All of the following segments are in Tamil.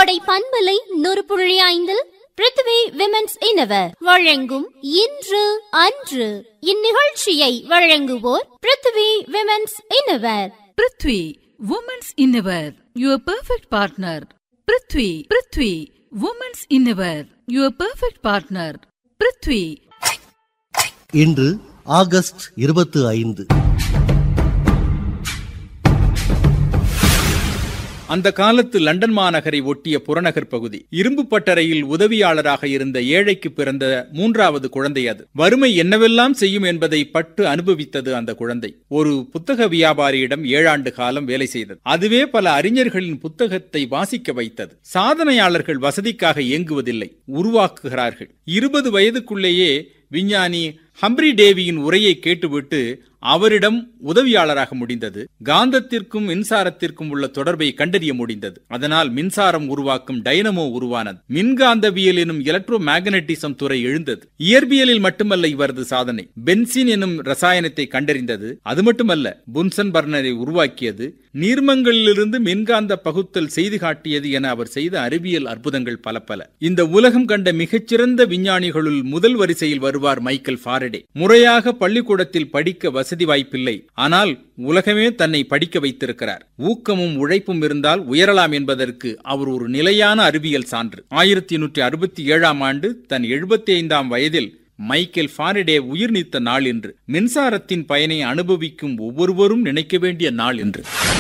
கோடை பண்பலை நூறு புள்ளி ஐந்தில் பிருத்வி விமென்ஸ் இனவர் வழங்கும் இன்று அன்று இந்நிகழ்ச்சியை வழங்குவோர் Prithvi women's innerwear Prithvi women's innerwear your perfect partner Prithvi Prithvi women's innerwear your perfect partner Prithvi இன்று ஆகஸ்ட் இருபத்து ஐந்து அந்த காலத்து லண்டன் மாநகரை ஒட்டிய புறநகர் பகுதி இரும்பு பட்டறையில் உதவியாளராக இருந்த ஏழைக்கு பிறந்த மூன்றாவது குழந்தை அது வறுமை என்னவெல்லாம் செய்யும் என்பதை பட்டு அனுபவித்தது அந்த குழந்தை ஒரு புத்தக வியாபாரியிடம் ஏழாண்டு காலம் வேலை செய்தது அதுவே பல அறிஞர்களின் புத்தகத்தை வாசிக்க வைத்தது சாதனையாளர்கள் வசதிக்காக இயங்குவதில்லை உருவாக்குகிறார்கள் இருபது வயதுக்குள்ளேயே விஞ்ஞானி ஹம்ப்ரி டேவியின் உரையை கேட்டுவிட்டு அவரிடம் உதவியாளராக முடிந்தது காந்தத்திற்கும் மின்சாரத்திற்கும் உள்ள தொடர்பை கண்டறிய முடிந்தது அதனால் மின்சாரம் உருவாக்கும் டைனமோ உருவானது மின்காந்தவியல் எனும் எலக்ட்ரோ மேக்னட்டிசம் துறை எழுந்தது இயற்பியலில் மட்டுமல்ல இவரது சாதனை பென்சின் எனும் ரசாயனத்தை கண்டறிந்தது அது மட்டுமல்ல புன்சன் பர்னரை உருவாக்கியது நீர்மங்களிலிருந்து மின்காந்த பகுத்தல் செய்து காட்டியது என அவர் செய்த அறிவியல் அற்புதங்கள் பல பல இந்த உலகம் கண்ட மிகச்சிறந்த விஞ்ஞானிகளுள் முதல் வரிசையில் வருவார் மைக்கேல் ஃபாரடே முறையாக பள்ளிக்கூடத்தில் படிக்க வசதி வாய்ப்பில்லை ஆனால் உலகமே தன்னை படிக்க வைத்திருக்கிறார் ஊக்கமும் உழைப்பும் இருந்தால் உயரலாம் என்பதற்கு அவர் ஒரு நிலையான அறிவியல் சான்று ஆயிரத்தி எண்ணூற்றி அறுபத்தி ஏழாம் ஆண்டு தன் எழுபத்தி ஐந்தாம் வயதில் மைக்கேல் ஃபாரடே உயிர் நீத்த நாள் என்று மின்சாரத்தின் பயனை அனுபவிக்கும் ஒவ்வொருவரும் நினைக்க வேண்டிய நாள் என்று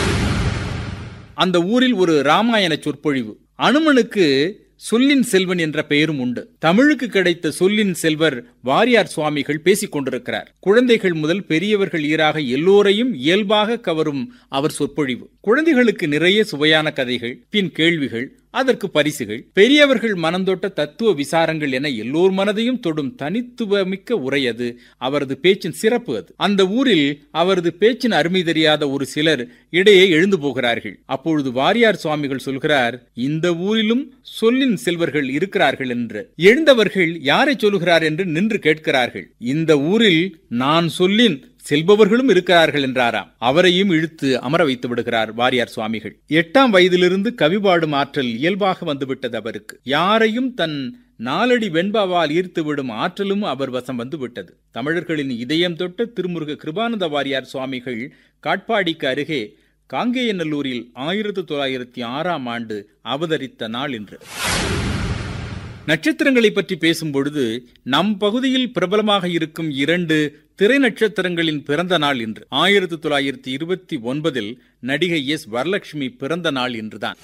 அந்த ஊரில் ஒரு ராமாயண சொற்பொழிவு அனுமனுக்கு சொல்லின் செல்வன் என்ற பெயரும் உண்டு தமிழுக்கு கிடைத்த சொல்லின் செல்வர் வாரியார் சுவாமிகள் பேசிக் கொண்டிருக்கிறார் குழந்தைகள் முதல் பெரியவர்கள் ஈராக எல்லோரையும் இயல்பாக கவரும் அவர் சொற்பொழிவு குழந்தைகளுக்கு நிறைய சுவையான கதைகள் பின் கேள்விகள் அதற்கு பரிசுகள் பெரியவர்கள் மனந்தொட்ட தத்துவ விசாரங்கள் என எல்லோர் மனதையும் தொடும் தனித்துவமிக்க உரை அது அவரது பேச்சின் சிறப்பு அது அந்த ஊரில் அவரது பேச்சின் அருமை தெரியாத ஒரு சிலர் இடையே எழுந்து போகிறார்கள் அப்பொழுது வாரியார் சுவாமிகள் சொல்கிறார் இந்த ஊரிலும் சொல்லின் செல்வர்கள் இருக்கிறார்கள் என்று எழுந்தவர்கள் யாரை சொல்லுகிறார் என்று நின்று கேட்கிறார்கள் இந்த ஊரில் நான் சொல்லின் செல்பவர்களும் இருக்கிறார்கள் என்றாராம் அவரையும் இழுத்து அமர வைத்து விடுகிறார் வாரியார் சுவாமிகள் எட்டாம் வயதிலிருந்து கவி பாடும் ஆற்றல் இயல்பாக வந்துவிட்டது அவருக்கு யாரையும் தன் நாலடி வெண்பாவால் ஈர்த்துவிடும் ஆற்றலும் அவர் வசம் வந்துவிட்டது தமிழர்களின் இதயம் தொட்ட திருமுருக கிருபானந்த வாரியார் சுவாமிகள் காட்பாடிக்கு அருகே காங்கேயநல்லூரில் ஆயிரத்தி தொள்ளாயிரத்தி ஆறாம் ஆண்டு அவதரித்த நாள் என்று நட்சத்திரங்களை பற்றி பேசும் பொழுது நம் பகுதியில் பிரபலமாக இருக்கும் இரண்டு திரை நட்சத்திரங்களின் பிறந்த நாள் என்று ஆயிரத்தி தொள்ளாயிரத்தி இருபத்தி ஒன்பதில் நடிகை எஸ் வரலட்சுமி பிறந்த நாள் என்றுதான்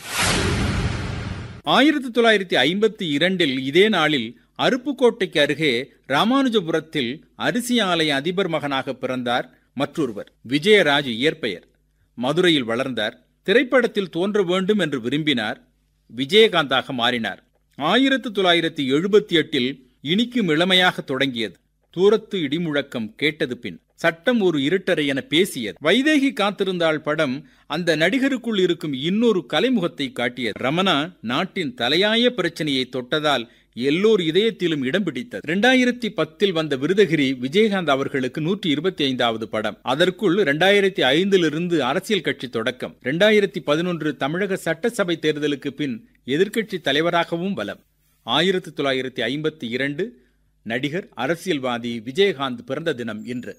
ஆயிரத்தி தொள்ளாயிரத்தி ஐம்பத்தி இரண்டில் இதே நாளில் அருப்புக்கோட்டைக்கு அருகே ராமானுஜபுரத்தில் அரிசி ஆலய அதிபர் மகனாக பிறந்தார் மற்றொருவர் விஜயராஜ் இயற்பெயர் மதுரையில் வளர்ந்தார் திரைப்படத்தில் தோன்ற வேண்டும் என்று விரும்பினார் விஜயகாந்தாக மாறினார் ஆயிரத்து தொள்ளாயிரத்தி எழுபத்தி எட்டில் இனிக்கும் இளமையாக தொடங்கியது தூரத்து இடிமுழக்கம் கேட்டது பின் சட்டம் ஒரு இருட்டறை என பேசியது வைதேகி காத்திருந்தாள் படம் அந்த நடிகருக்குள் இருக்கும் இன்னொரு கலைமுகத்தை காட்டியது ரமணா நாட்டின் தலையாய பிரச்சனையை தொட்டதால் எல்லோர் இதயத்திலும் இடம் பிடித்தது இரண்டாயிரத்தி பத்தில் வந்த விருதகிரி விஜயகாந்த் அவர்களுக்கு நூற்றி இருபத்தி ஐந்தாவது படம் அதற்குள் இரண்டாயிரத்தி ஐந்திலிருந்து அரசியல் கட்சி தொடக்கம் இரண்டாயிரத்தி பதினொன்று தமிழக சட்டசபை தேர்தலுக்கு பின் எதிர்க்கட்சி தலைவராகவும் பலம் ஆயிரத்தி தொள்ளாயிரத்தி ஐம்பத்தி இரண்டு நடிகர் அரசியல்வாதி விஜயகாந்த் பிறந்த தினம் இன்று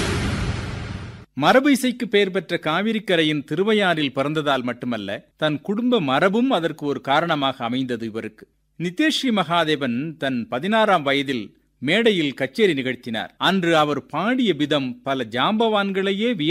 மரபு இசைக்கு பெயர் பெற்ற காவிரிக்கரையின் திருவையாறில் பிறந்ததால் மட்டுமல்ல தன் குடும்ப மரபும் அதற்கு ஒரு காரணமாக அமைந்தது இவருக்கு நித்யஸ்ரீ மகாதேவன் தன் பதினாறாம் வயதில் மேடையில் கச்சேரி நிகழ்த்தினார் அன்று அவர் பாடிய விதம் பல ஜாம்பவான்களையே விய